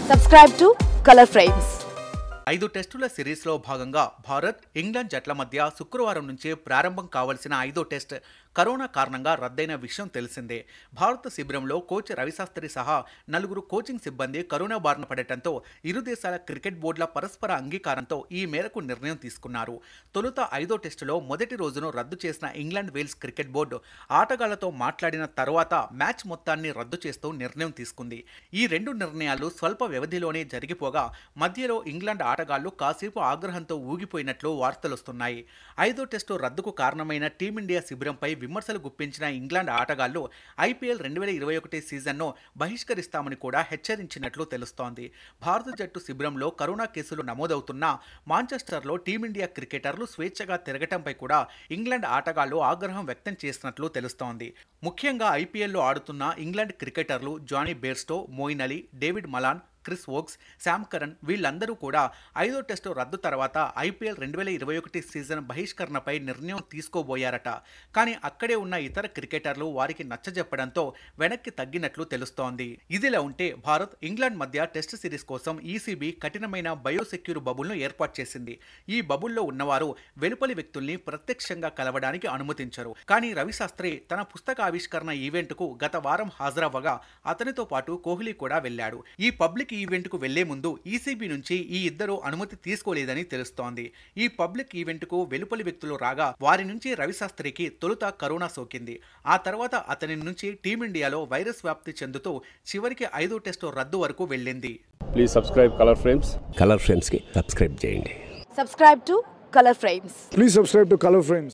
Subscribe to Color Frames. ఐదు టెస్టుల సిరీస్లో భాగంగా భారత్ ఇంగ్లాండ్ జట్ల మధ్య శుక్రవారం నుంచే ప్రారంభం కావాల్సిన ఐదో టెస్ట్ కరోనా కారణంగా రద్దయిన విషయం తెలిసిందే భారత శిబిరంలో కోచ్ రవిశాస్త్రి సహా నలుగురు కోచింగ్ సిబ్బంది కరోనా బారిన పడటంతో ఇరు దేశాల క్రికెట్ బోర్డుల పరస్పర అంగీకారంతో ఈ మేరకు నిర్ణయం తీసుకున్నారు తొలుత ఐదో టెస్టులో మొదటి రోజును రద్దు చేసిన ఇంగ్లాండ్ వేల్స్ క్రికెట్ బోర్డు ఆటగాళ్లతో మాట్లాడిన తర్వాత మ్యాచ్ మొత్తాన్ని రద్దు చేస్తూ నిర్ణయం తీసుకుంది ఈ రెండు నిర్ణయాలు స్వల్ప వ్యవధిలోనే జరిగిపోగా మధ్యలో ఇంగ్లాండ్ ఆటగాళ్లు కాసేపు ఆగ్రహంతో ఊగిపోయినట్లు వార్తలొస్తున్నాయి ఐదో టెస్టు రద్దుకు కారణమైన టీమిండియా శిబిరంపై విమర్శలు గుప్పించిన ఇంగ్లాండ్ ఆటగాళ్లు ఐపీఎల్ రెండు వేల ఇరవై ఒకటి సీజన్ను బహిష్కరిస్తామని కూడా హెచ్చరించినట్లు తెలుస్తోంది భారత జట్టు శిబిరంలో కరోనా కేసులు నమోదవుతున్నా మాంచెస్టర్లో టీమిండియా క్రికెటర్లు స్వేచ్ఛగా తిరగటంపై కూడా ఇంగ్లాండ్ ఆటగాళ్లు ఆగ్రహం వ్యక్తం చేసినట్లు తెలుస్తోంది ముఖ్యంగా ఐపీఎల్లో ఆడుతున్న ఇంగ్లాండ్ క్రికెటర్లు Jonny Bairstow Moeen Ali Dawid Malan Chris Woakes Sam Curran వీళ్ళందరూ కూడా ఐదో టెస్టు రద్దు తర్వాత ఐపీఎల్ రెండు వేల ఇరవై ఒకటి సీజన్ బహిష్కరణపై నిర్ణయం తీసుకోబోయారట కానీ అక్కడే ఉన్న ఇతర క్రికెటర్లు వారికి నచ్చజెప్పడంతో వెనక్కి తగ్గినట్లు తెలుస్తోంది ఇదిలా ఉంటే భారత్ ఇంగ్లాండ్ మధ్య టెస్ట్ సిరీస్ కోసం ఈసీబీ కఠినమైన బయోసెక్యూర్ బబుల్ను ఏర్పాటు చేసింది ఈ బబుల్లో ఉన్నవారు వెలుపలి వ్యక్తుల్ని ప్రత్యక్షంగా కలవడానికి అనుమతించరు కానీ రవిశాస్త్రి తన పుస్తక ఆవిష్కరణ ఈవెంట్కు గత వారం హాజరవ్వగా అతనితో పాటు కోహ్లీ కూడా వెళ్ళాడు ఈ పబ్లిక్ ఈవెంట్కు వెళ్లే ముందు ఈసీబీ నుంచి ఈ ఇద్దరు అనుమతి తీసుకోలేదని తెలుస్తోంది ఈ పబ్లిక్ ఈవెంట్కు వెలుపలి వ్యక్తులు రాగా వారి నుంచి రవిశాస్త్రికి తొలుత కరోనా సోకింది ఆ తర్వాత అతని నుంచి టీమిండియాలో వైరస్ వ్యాప్తి చెందుతూ చివరికి ఐదో టెస్టు రద్దు వరకు వెళ్ళింది please subscribe colour frames colour ఫ్రేమ్స్కి సబ్స్క్రైబ్ చేయండి Subscribe to Color Frames. Please subscribe to Color Frames.